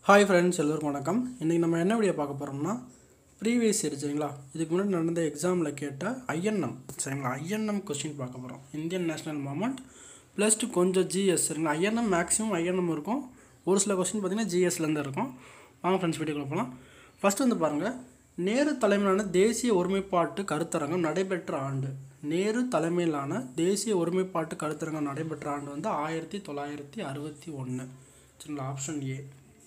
hi friends எல்லோருக்கும் வணக்கம் இன்றைக்கி நம்ம என்ன வீடியோ பார்க்க போகிறோம்னா ப்ரீவியஸ் இயர் சரிங்களா இதுக்கு முன்னாடி நடந்த எக்ஸாமில் கேட்ட ஐஎன்எம் சரிங்களா ஐஎன்எம் கொஸ்டின் பார்க்க போகிறோம் Indian National movement plus two கொஞ்சம் ஜிஎஸ் சரிங்களா ஐஎன்எம் மேக்ஸிமம் ஐஎன்எம் இருக்கும் ஒரு சில கொஸ்டின் பார்த்திங்கன்னா ஜிஎஸ்லேருந்து இருக்கும் வாங்க ஃப்ரெண்ட்ஸ் வீடியோக்குள்ள போகலாம் ஃபஸ்ட்டு வந்து பாருங்கள் நேரு தலைமையிலான தேசிய ஒருமைப்பாட்டு கருத்தரங்கம் நடைபெற்ற ஆண்டு நேரு தலைமையிலான தேசிய ஒருமைப்பாட்டு கருத்தரங்கம் நடைபெற்ற ஆண்டு வந்து ஆயிரத்தி தொள்ளாயிரத்தி அறுபத்தி ஒன்று சரிங்களா ஆப்ஷன் ஏ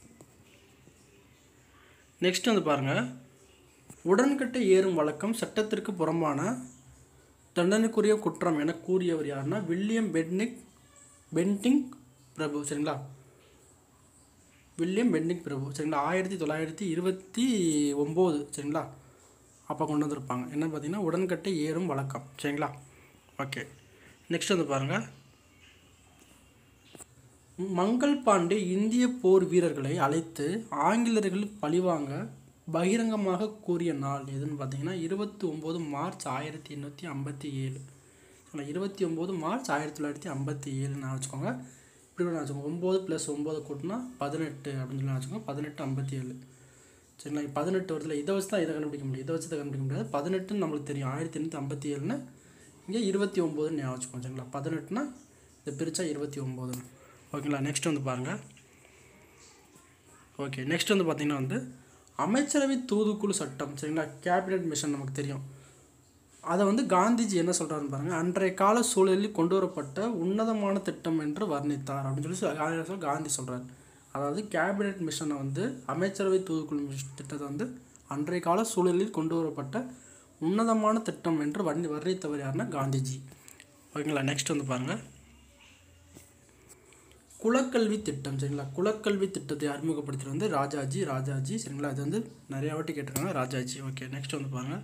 நெக்ஸ்ட் வந்து பாருங்கள் உடன்கட்டை ஏறும் வழக்கம் சட்டத்திற்கு புறம்பான தண்டனைக்குரிய குற்றம் என கூறியவர் யாருன்னா வில்லியம் பெட்னிக் பென்டிங் பிரபு சரிங்களா வில்லியம் பென்டிங் பிரபு சரிங்களா ஆயிரத்தி தொள்ளாயிரத்தி இருபத்தி ஒம்பது சரிங்களா அப்போ கொண்டு வந்திருப்பாங்க என்ன பார்த்தீங்கன்னா உடன்கட்டை ஏறும் வழக்கம் சரிங்களா ஓகே நெக்ஸ்ட் வந்து பாருங்கள் மங்கள் பாண்டே இந்திய போர் வீரர்களை அழைத்து ஆங்கிலேயர்கள் பழிவாங்க பகிரங்கமாக கூறிய நாள் எதுன்னு பார்த்தீங்கன்னா இருபத்தி ஒம்பது மார்ச் ஆயிரத்தி எண்ணூற்றி ஐம்பத்தி ஏழு இருபத்தி ஒம்பது மார்ச் ஆயிரத்தி தொள்ளாயிரத்தி ஐம்பத்தி ஏழுன்னு வச்சுக்கோங்க இப்படி கூட வச்சுக்கோங்க ஒம்பது ப்ளஸ் ஒம்பது கூட்டினா பதினெட்டு அப்படின்னு சொல்லி வச்சுக்கோங்க பதினெட்டு ஐம்பத்தி ஏழு சரிங்களா பதினெட்டு வருதுல இதை வச்சு தான் இதை கண்டுபிடிக்க முடியும் இதை வச்சு இதை கண்டுபிடிக்க முடியாது பதினெட்டுன்னு நம்மளுக்கு தெரியும் ஆயிரத்தி எண்ணூற்றி ஐம்பத்தி ஏழுன்னு இங்கே இருபத்தி ஒம்போதுன்னு ஞாபகம் வச்சுக்கோங்க சரிங்களா பதினெட்டுனா இதை பிரித்தா இருபத்தி ஒம்போதுன்னு ஓகேங்களா நெக்ஸ்ட் வந்து பாருங்கள் ஓகே நெக்ஸ்ட் வந்து பார்த்திங்கன்னா வந்து அமைச்சரவை தூதுக்குழு சட்டம் சரிங்களா கேபினட் மிஷன் நமக்கு தெரியும் அதை வந்து காந்திஜி என்ன சொல்கிறாருன்னு பாருங்கள் அன்றைய கால சூழலில் கொண்டு வரப்பட்ட உன்னதமான திட்டம் என்று வர்ணித்தார் அப்படின்னு சொல்லி சொல்லி காந்தி சொல்கிறார் அதாவது கேபினட் மிஷனை வந்து அமைச்சரவை தூதுக்குழு மிஷ் திட்டத்தை வந்து அன்றைய கால சூழலில் கொண்டு வரப்பட்ட உன்னதமான திட்டம் என்று வர்ணி வர்ணித்தவர் யாருன்னா காந்திஜி ஓகேங்களா நெக்ஸ்ட் வந்து பாருங்கள் குலக்கல்வி திட்டம் சரிங்களா குலக்கல்வி திட்டத்தை அறிமுகப்படுத்திட்டு வந்து ராஜாஜி ராஜாஜி சரிங்களா இது வந்து நிறையா வாட்டி கேட்டிருக்காங்க ராஜாஜி ஓகே நெக்ஸ்ட் வந்து பாருங்கள்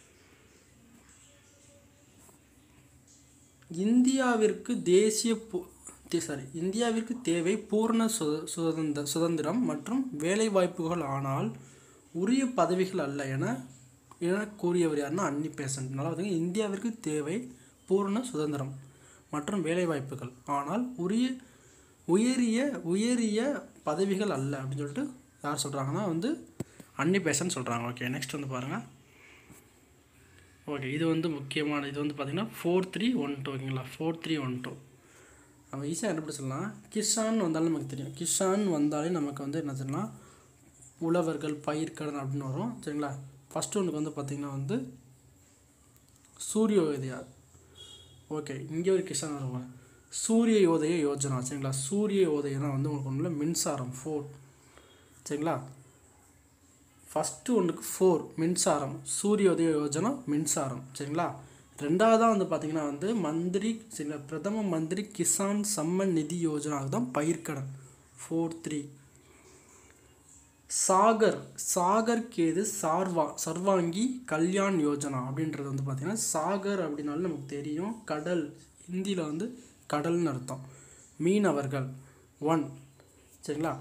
இந்தியாவிற்கு தேசிய சாரி இந்தியாவிற்கு தேவை பூர்ண சு சுதந்திர சுதந்திரம் மற்றும் வேலைவாய்ப்புகள் ஆனால் உரிய பதவிகள் அல்ல என என கூறியவர் யாருன்னா அன்னி பேசன்ட் நல்லா பார்த்தீங்கன்னா இந்தியாவிற்கு தேவை பூர்ண சுதந்திரம் மற்றும் வேலைவாய்ப்புகள் ஆனால் உரிய உயரிய உயரிய பதவிகள் அல்ல அப்படின்னு சொல்லிட்டு யார் சொல்கிறாங்கன்னா வந்து அன்னி பேசன் சொல்கிறாங்க ஓகே நெக்ஸ்ட் வந்து பாருங்கள் ஓகே இது வந்து முக்கியமான இது வந்து பார்த்திங்கன்னா ஃபோர் த்ரீ ஒன் டூ ஓகேங்களா ஃபோர் த்ரீ ஒன் டூ நம்ம ஈஸியாக கண்டுபிடிச்சிடலாம் கிஷான் வந்தாலும் நமக்கு தெரியும் கிஷான் வந்தாலே நமக்கு வந்து என்ன சொல்லலாம் உழவர்கள் பயிர்க்கடன் அப்படின்னு வரும் சரிங்களா ஃபஸ்ட்டு ஒன்றுக்கு வந்து பார்த்திங்கன்னா வந்து சூரிய உதயா ஓகே இங்கே ஒரு கிஷான் வருவாங்க சூரிய யோதய யோஜனா சரிங்களா சூரிய யோதயனா வந்து உங்களுக்கு ஒன்றும் மின்சாரம் ஃபோர் சரிங்களா ஃபஸ்ட்டு ஒன்றுக்கு ஃபோர் மின்சாரம் சூரியோதய யோஜனா மின்சாரம் சரிங்களா ரெண்டாவதாக வந்து பார்த்திங்கன்னா வந்து மந்திரி சரிங்களா பிரதம மந்திரி கிசான் சம்மன் நிதி யோஜனாவுக்கு தான் பயிர்க்கடன் ஃபோர் த்ரீ சாகர் சாகர் கேது சார்வா சர்வாங்கி கல்யாண் யோஜனா அப்படின்றது வந்து பார்த்திங்கன்னா சாகர் அப்படின்னாலும் நமக்கு தெரியும் கடல் ஹிந்தியில் வந்து கடல்னு அர்த்தம் மீனவர்கள் ஒன் சரிங்களா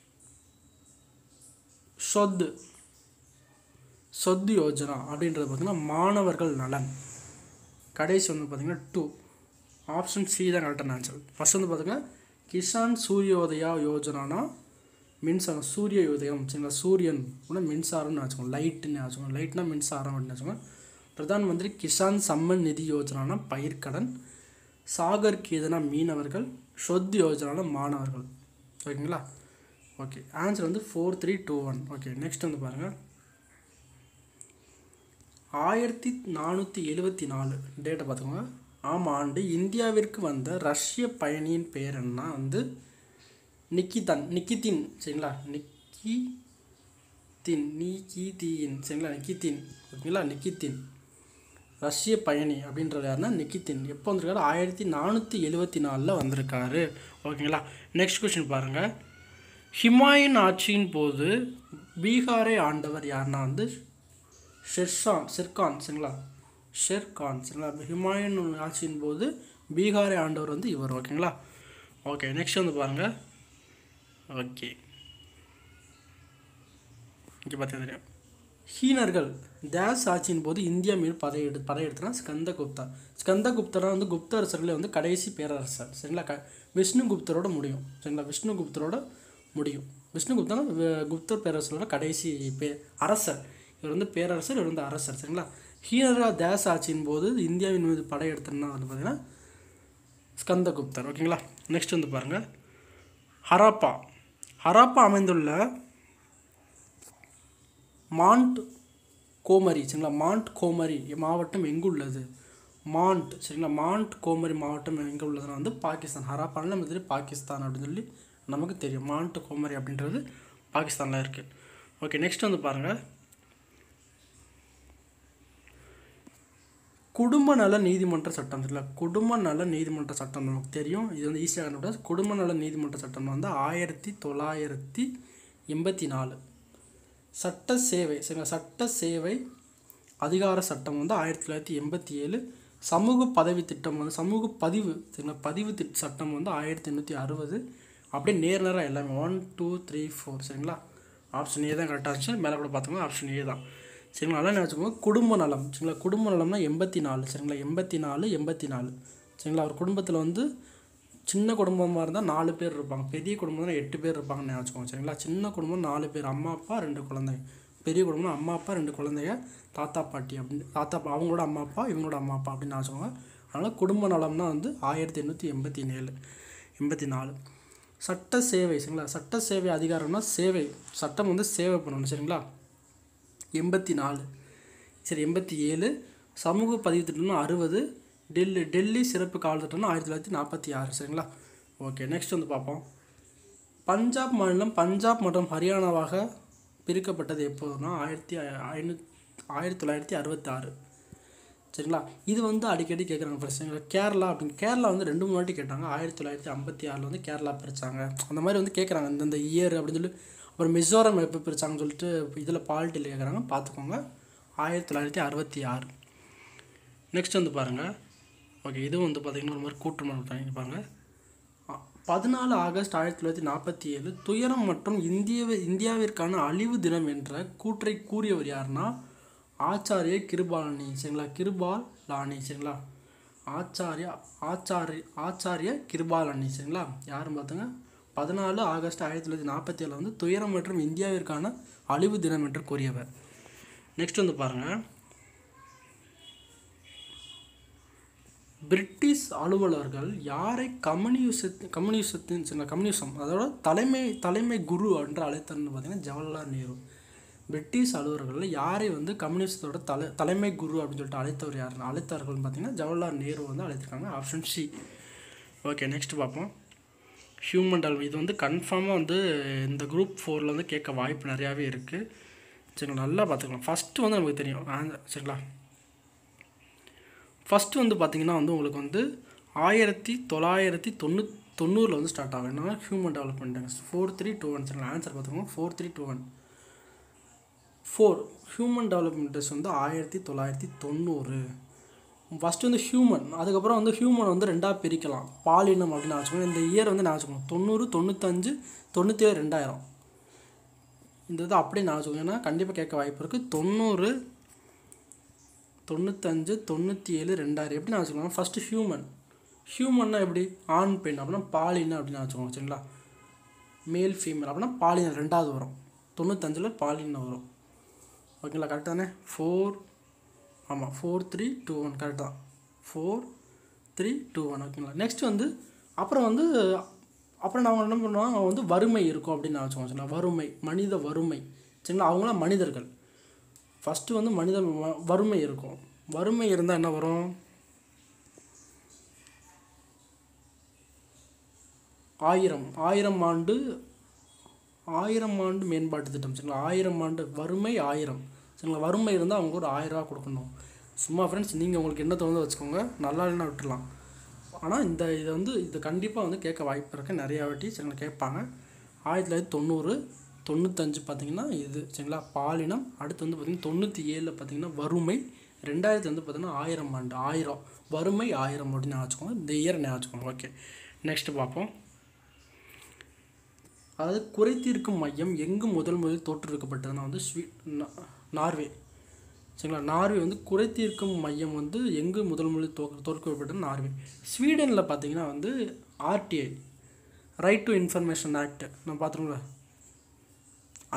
சொத்து சொத்து யோஜனா அப்படின்றது பார்த்திங்கன்னா மாணவர்கள் நலன் கடைசி வந்து பார்த்திங்கன்னா டூ ஆப்ஷன் சி தான் கரெக்டான ஆன்சர் ஃபஸ்ட் வந்து பார்த்திங்கன்னா கிஷான் சூரியோதயா யோஜனானா மின்சாரம் சூரிய உதயம் சரிங்களா சூரியன் கூட மின்சாரம்னு வச்சுக்கோங்க லைட்டுன்னு வச்சுக்கோங்க லைட்னா மின்சாரம் அப்படின்னு வச்சுக்கோங்க பிரதான் மந்திரி கிஷான் சம்மன் நிதி யோஜனானா பயிர்க்கடன் சாகர் கேதனா மீனவர்கள் சொத் யோஜனான மாணவர்கள் ஓகேங்களா ஓகே ஆன்சர் வந்து four three two one okay next வந்து பாருங்கள் ஆயிரத்தி நானூற்றி எழுபத்தி நாலு டேட்டை பார்த்துக்கோங்க ஆம் ஆண்டு இந்தியாவிற்கு வந்த ரஷ்ய பயணியின் பெயர் என்ன வந்து நிக்கிதன் நிக்கித்தின் சரிங்களா நிக்கி தின் நிக்கிதீன் சரிங்களா நிக்கித்தின் ஓகேங்களா நிக்கித்தின் ரஷ்ய பயணி அப்படின்றது யாருன்னா நிக்கித்தின் எப்போ வந்திருக்காரு ஆயிரத்தி நானூற்றி எழுபத்தி நாலில் வந்திருக்காரு ஓகேங்களா நெக்ஸ்ட் கொஸ்டின் பாருங்கள் ஹிமாயின் ஆட்சியின் போது பீகாரை ஆண்டவர் யாருன்னா வந்து ஷெர்ஷான் ஷெர்கான் சரிங்களா ஷெர்கான் சரிங்களா ஹிமாயின் ஆட்சியின் போது பீகாரை ஆண்டவர் வந்து இவர் ஓகேங்களா ஓகே நெக்ஸ்ட் வந்து பாருங்கள் ஓகே இங்கே பார்த்தீங்க தெரியும் ஹீனர்கள் தேஸ் ஆட்சியின் போது இந்தியா மீது படையெடு படையெடுத்தனா ஸ்கந்தகுப்தா ஸ்கந்தகுப்தரா வந்து குப்த அரசர்களே வந்து கடைசி பேரரசர் சரிங்களா க விஷ்ணுகுப்தரோட முடியும் சரிங்களா விஷ்ணுகுப்தரோட முடியும் விஷ்ணுகுப்தன் வி- குப்தர் பேரரசரோட கடைசி பே அரசர் இவர் வந்து பேரரசர் இவர் வந்து அரசர் சரிங்களா ஹீனரா தேச ஆட்சியின் போது இந்தியாவின் மீது படையெடுத்தனா வந்து பார்த்தீங்கன்னா ஸ்கந்தகுப்தர் ஓகேங்களா நெக்ஸ்ட் வந்து பாருங்கள் ஹராப்பா ஹராப்பா அமைந்துள்ள மாண்ட் கோமரி சரிங்களா மாண்ட் கோமரி மாவட்டம் எங்கு உள்ளது மாண்ட் சரிங்களா மாண்ட் கோமரி மாவட்டம் எங்கே உள்ளதுன்னா வந்து பாகிஸ்தான் ஹராப்பானில் நம்ம தெரியும் பாகிஸ்தான் அப்படின்னு சொல்லி நமக்கு தெரியும் மாண்ட் கோமரி அப்படின்றது பாகிஸ்தானில் இருக்குது ஓகே நெக்ஸ்ட் வந்து பாருங்கள் குடும்ப நல நீதிமன்ற சட்டம் சரிங்களா குடும்ப நல நீதிமன்ற சட்டம் நமக்கு தெரியும் இது வந்து ஈஸியாக கண்டுபிடிச்சா குடும்ப நல நீதிமன்ற சட்டம் வந்து ஆயிரத்தி தொள்ளாயிரத்தி எண்பத்தி நாலு சட்ட சேவை சரிங்களா சட்ட சேவை அதிகார சட்டம் வந்து ஆயிரத்தி தொள்ளாயிரத்தி எண்பத்தி ஏழு சமூக பதவி திட்டம் வந்து சமூக பதிவு சரிங்களா பதிவு திட்ட சட்டம் வந்து ஆயிரத்தி எண்ணூற்றி அறுபது அப்படியே நேர் நேராக எல்லாமே ஒன் டூ த்ரீ ஃபோர் சரிங்களா ஆப்ஷன் ஏ தான் கரெக்டாக இருந்துச்சு மேலே கூட பார்த்தோம்னா ஆப்ஷன் ஏ தான் சரிங்களா நல்லா நினச்சிக்கோங்க குடும்ப நலம் சரிங்களா குடும்ப நலம்னா எண்பத்தி நாலு சரிங்களா எண்பத்தி நாலு எண்பத்தி நாலு சரிங்களா ஒரு குடும்பத்தில் வந்து சின்ன குடும்பமாக இருந்தால் நாலு பேர் இருப்பாங்க பெரிய குடும்பம்னா எட்டு பேர் இருப்பாங்கன்னு நினச்சிக்கோங்க சரிங்களா சின்ன குடும்பம் நாலு பேர் அம்மா அப்பா ரெண்டு குழந்தைங்க பெரிய குடும்பம்னா அம்மா அப்பா ரெண்டு குழந்தைங்க தாத்தா பாட்டி அப்படின்னு தாத்தா பா- அவங்களோட அம்மா அப்பா இவங்களோட அம்மா அப்பா அப்படின்னு நினச்சிக்கோங்க அதனால் குடும்ப நலம்னா வந்து ஆயிரத்தி எண்ணூற்றி எண்பத்தி ஏழு எண்பத்தி நாலு சட்ட சேவை சரிங்களா சட்ட சேவை அதிகாரம்னா சேவை சட்டம் வந்து சேவை பண்ணணும் சரிங்களா எண்பத்தி நாலு சரி எண்பத்தி ஏழு சமூக பதிவு திட்டம்னா அறுபது டெல்லி டெல்லி சிறப்பு கால திட்டம்னா ஆயிரத்தி தொள்ளாயிரத்தி நாற்பத்தி ஆறு சரிங்களா ஓகே நெக்ஸ்ட் வந்து பார்ப்போம் பஞ்சாப் மாநிலம் பஞ்சாப் மற்றும் ஹரியானாவாக பிரிக்கப்பட்டது எப்போதுனா ஆயிரத்தி ஐநூ ஆயிரத்தி தொள்ளாயிரத்தி அறுபத்தி ஆறு சரிங்களா இது வந்து அடிக்கடி கேட்குறாங்க பிரச்சனை கேரளா அப்படின்னு கேரளா வந்து ரெண்டு மூணு வாட்டி கேட்டாங்க ஆயிரத்தி தொள்ளாயிரத்தி ஐம்பத்தி ஆறில் வந்து கேரளா பிரித்தாங்க அந்த மாதிரி வந்து கேட்குறாங்க இந்தந்த இயர் அப்படின்னு சொல்லி அப்புறம் மிசோரம் எப்போ பிரித்தாங்கன்னு சொல்லிட்டு இதில் பாலிட்டியில் கேட்குறாங்க பார்த்துக்கோங்க ஆயிரத்தி தொள்ளாயிரத்தி அறுபத்தி ஆறு நெக்ஸ்ட் வந்து பாருங்கள் ஓகே இதுவும் வந்து பார்த்திங்கன்னா ஒரு மாதிரி கூட்டுமணம் பண்ணியிருப்பாங்க பதினாலு ஆகஸ்ட் ஆயிரத்தி தொள்ளாயிரத்தி நாற்பத்தி ஏழு துயரம் மற்றும் இந்திய இந்தியாவிற்கான அழிவு தினம் என்ற கூற்றை கூறியவர் யாருன்னா ஆச்சாரிய கிருபாலனி சரிங்களா கிருபால் லானி சரிங்களா ஆச்சாரிய ஆச்சாரி ஆச்சாரிய கிருபாலனி சரிங்களா யாருன்னு பார்த்துங்க பதினாலு ஆகஸ்ட் ஆயிரத்தி தொள்ளாயிரத்தி நாற்பத்தி ஏழில் வந்து துயரம் மற்றும் இந்தியாவிற்கான அழிவு தினம் என்று கூறியவர் நெக்ஸ்ட் வந்து பாருங்கள் பிரிட்டிஷ் அலுவலர்கள் யாரை கம்யூனிசத் கம்யூனிசத்தின் சின்ன கம்யூனிசம் அதோட தலைமை தலைமை குரு என்று அழைத்தார்னு பார்த்தீங்கன்னா ஜவஹர்லால் நேரு பிரிட்டிஷ் அலுவலர்கள் யாரை வந்து கம்யூனிஸ்டோட தலை தலைமை குரு அப்படின்னு சொல்லிட்டு அழைத்தவர் யாருன்னு அழைத்தார்கள்னு பார்த்தீங்கன்னா ஜவஹர்லால் நேரு வந்து அழைத்திருக்காங்க ஆப்ஷன் சி ஓகே நெக்ஸ்ட் பார்ப்போம் ஹியூமன் டெவலப் இது வந்து கன்ஃபார்மாக வந்து இந்த குரூப் ஃபோரில் வந்து கேட்க வாய்ப்பு நிறையாவே இருக்குது சரிங்களா நல்லா பார்த்துக்கலாம் ஃபஸ்ட்டு வந்து நமக்கு தெரியும் ஆன்சர் சரிங்களா ஃபஸ்ட்டு வந்து பார்த்திங்கன்னா வந்து உங்களுக்கு வந்து ஆயிரத்தி தொள்ளாயிரத்தி தொண்ணூ தொண்ணூறில் வந்து ஸ்டார்ட் ஆகும் என்னன்னா human development four three two one சரிங்களா ஆன்சர் பார்த்துக்கோங்க four three two one four human development test வந்து ஆயிரத்தி தொள்ளாயிரத்தி தொண்ணூறு ஃபஸ்ட்டு வந்து ஹியூமன் அதுக்கப்புறம் வந்து ஹியூமன் வந்து ரெண்டாக பிரிக்கலாம் பாலினம் அப்படின்னு நினச்சிக்கோங்க இந்த இயர் வந்து நினச்சிக்கணும் தொண்ணூறு தொண்ணூத்தஞ்சு தொண்ணூற்றி ஏழு ரெண்டாயிரம் இந்த இது அப்படியே நினச்சிக்கோங்க ஏன்னா கண்டிப்பாக கேட்க வாய்ப்பு இருக்குது தொண்ணூறு தொண்ணூத்தஞ்சு தொண்ணூற்றி ஏழு ரெண்டாயிரம் எப்படி நினச்சிக்கோங்க ஃபஸ்ட்டு ஹியூமன் ஹியூமன்னா எப்படி ஆண் பெண் அப்படின்னா பாலினம் அப்படின்னு நினச்சிக்கோங்க சரிங்களா மேல் ஃபீமேல் அப்படின்னா பாலினம் ரெண்டாவது வரும் தொண்ணூத்தஞ்சில் பாலினம் வரும் ஓகேங்களா கரெக்ட் தானே ஃபோர் ஆமாம் four three two one correct தான் ஃபோர் த்ரீ டூ ஒன் ஓகேங்களா நெக்ஸ்ட் வந்து அப்புறம் வந்து அப்புறம் நாங்கள் என்ன பண்ணுவோம் அவங்க வந்து வறுமை இருக்கும் அப்படின்னு நினச்சோம் சரிங்களா வறுமை மனித வறுமை சரிங்களா அவங்களாம் மனிதர்கள் ஃபஸ்ட்டு வந்து மனித வ- வறுமை இருக்கும் வறுமை இருந்தால் என்ன வரும் ஆயிரம் ஆயிரம் ஆண்டு ஆயிரம் ஆண்டு மேம்பாட்டு திட்டம் சரிங்களா ஆயிரம் ஆண்டு வறுமை ஆயிரம் சரிங்களா வறுமை இருந்தால் அவங்க ஒரு ஆயிரம் ரூபா கொடுக்கணும் சும்மா ஃப்ரெண்ட்ஸ் நீங்கள் உங்களுக்கு என்ன தோணுதோ வச்சுக்கோங்க நல்லா இல்லைன்னா விட்டுலாம் ஆனால் இந்த இதை வந்து இது கண்டிப்பாக வந்து கேட்க வாய்ப்பு இருக்குது நிறையா வாட்டி சரிங்களா கேட்பாங்க ஆயிரத்தி தொள்ளாயிரத்தி தொண்ணூறு தொண்ணூத்தஞ்சு பார்த்தீங்கன்னா இது சரிங்களா பாலினம் அடுத்து வந்து பார்த்திங்கன்னா தொண்ணூற்றி ஏழில் பார்த்தீங்கன்னா வறுமை ரெண்டாயிரத்தி வந்து பார்த்தீங்கன்னா ஆயிரம் ஆண்டு ஆயிரம் வறுமை ஆயிரம் அப்படின்னு ஞாபகம் இந்த இயர் ஞாபகம் ஓகே நெக்ஸ்ட் பார்ப்போம் அதாவது குறைதீர்க்கும் மையம் எங்கு முதல் முதலில் தோற்றுவிக்கப்பட்டதுன்னா வந்து ஸ்வீ நா- நார்வே சரிங்களா நார்வே வந்து குறைதீர்க்கும் மையம் வந்து எங்கு முதல் முதலில் தோ தோற்கப்பட்டது நார்வே ஸ்வீடனில் பார்த்தீங்கன்னா வந்து RTI right to information act நம்ம பார்த்துருங்களா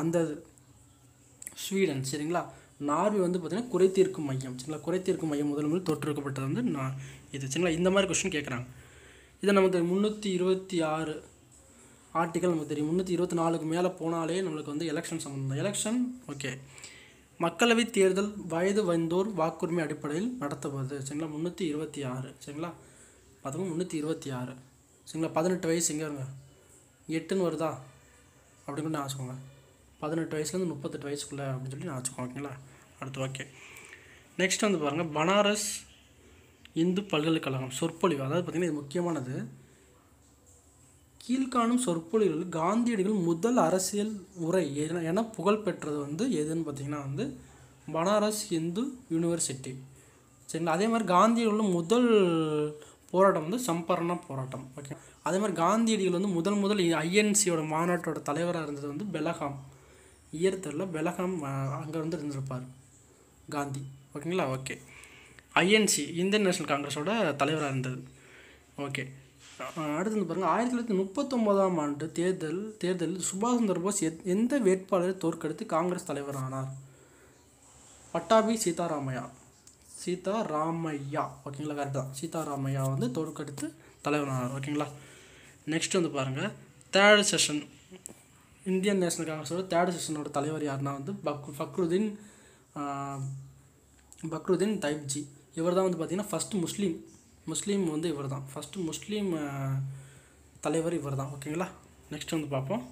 அந்த ஸ்வீடன் சரிங்களா நார்வே வந்து பார்த்திங்கன்னா குறைதீர்க்கும் மையம் சரிங்களா குறைதீர்க்கும் மையம் முதல் முதல் தோற்றுவிக்கப்பட்டது வந்து நான் இது சரிங்களா இந்த மாதிரி கொஸ்டின் கேட்குறாங்க இதை நமக்கு முந்நூற்றி இருபத்தி ஆறு ஆர்டிக்கல் நமக்கு தெரியும் முந்நூற்றி இருபத்தி நாலுக்கு மேலே போனாலே நம்மளுக்கு வந்து எலெக்ஷன் சம்மந்தம் எலெக்ஷன் ஓகே மக்களவைத் தேர்தல் வயது வந்தோர் வாக்குரிமை அடிப்படையில் நடத்துவது சரிங்களா முந்நூற்றி இருபத்தி ஆறு சரிங்களா அதுவும் முந்நூற்றி இருபத்தி ஆறு சரிங்களா பதினெட்டு வயசு எங்கே இருங்க எட்டுன்னு வருதா அப்படின்னு கூட வச்சுக்கோங்க பதினெட்டு வயசுலேருந்து முப்பத்தெட்டு வயசுக்குள்ளே அப்படின்னு சொல்லி நான் வச்சுக்கோங்க ஓகேங்களா அடுத்து ஓகே நெக்ஸ்ட் வந்து பாருங்கள் பனாரஸ் இந்து பல்கலைக்கழகம் சொற்பொழிவு அதாவது பார்த்திங்கன்னா இது முக்கியமானது கீழ்காணும் சொற்பொழிவுகள் காந்தியடிகள் முதல் அரசியல் உரை என என புகழ் பெற்றது வந்து எதுன்னு பார்த்தீங்கன்னா வந்து பனாரஸ் இந்து யூனிவர்சிட்டி சரிங்களா அதே மாதிரி காந்தியடிகள் முதல் போராட்டம் வந்து சம்பரண போராட்டம் ஓகே அதே மாதிரி காந்தியடிகள் வந்து முதல் முதல் ஐஎன்சியோட மாநாட்டோட தலைவராக இருந்தது வந்து பெலகாம் இயர் தெரியல பெலகாம் அங்கே வந்து இருந்திருப்பார் காந்தி ஓகேங்களா ஓகே ஐஎன்சி இந்தியன் நேஷனல் காங்கிரஸோட தலைவராக இருந்தது ஓகே அஹ் அடுத்து வந்து பாருங்கள் ஆயிரத்தி தொள்ளாயிரத்தி முப்பத்தொம்போதாம் ஆண்டு தேர்தல் தேர்தலில் சுபாஷ் சந்திர போஸ் எத் எந்த வேட்பாளரை தோற்கடித்து காங்கிரஸ் தலைவர் ஆனார் பட்டாபி சீதாராமையா சீதாராமையா ஓகேங்களா கரெக்ட் தான் சீதாராமையா வந்து தோற்கடித்து தலைவர் ஆனார் ஓகேங்களா நெக்ஸ்ட் வந்து பாருங்கள் தேர்ட் செஷன் இந்தியன் நேஷனல் காங்கிரஸோட தேர்ட் செஷனோட தலைவர் யாருன்னா வந்து பக் ஃபக்ருதீன் ஆஹ், பக்ருதீன் தைப்ஜி இவர் தான் வந்து பார்த்திங்கன்னா ஃபஸ்ட்டு முஸ்லீம் முஸ்லீம் வந்து இவர் தான் ஃபஸ்ட்டு முஸ்லீம் ஆஹ், தலைவர் இவர் தான் ஓகேங்களா நெக்ஸ்ட் வந்து பார்ப்போம்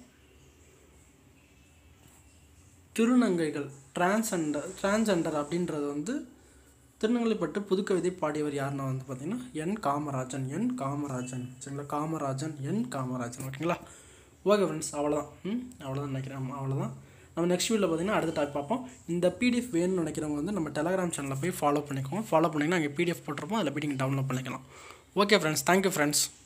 திருநங்கைகள் டிரான்ஸெண்டர் டிரான்ஸெண்டர் அப்படின்றது வந்து திருநங்கைப்பட்டு புதுக்கவிதை பாடியவர் யாருன்னா வந்து பார்த்திங்கன்னா என் காமராஜன் என் காமராஜன் சரிங்களா காமராஜன் என் காமராஜன் ஓகேங்களா ஓகே ஃப்ரெண்ட்ஸ் அவ்வளோதான் ம் அவ்வளோதான் நினைக்கிறேன் ஆமாம் அவ்வளோதான் நம்ம நெக்ஸ்ட் வீடியோவில் பார்த்தீங்கன்னா அடுத்த டாப் பார்ப்போம் இந்த பிடிஎஃப் வேணும்னு நினைக்கிறவங்க வந்து நம்ம டெலகிராம் சேனலில் போய் ஃபாலோ பண்ணிக்கோங்க ஃபாலோ பண்ணிங்கன்னா அங்கே பிடிஎஃப் போட்டிருப்போம் அதில் போய் நீங்கள் டவுன்லோட் பண்ணிக்கலாம் ஓகே ஃப்ரெண்ட்ஸ் தேங்க்யூ ஃப்ரெண்ட்ஸ்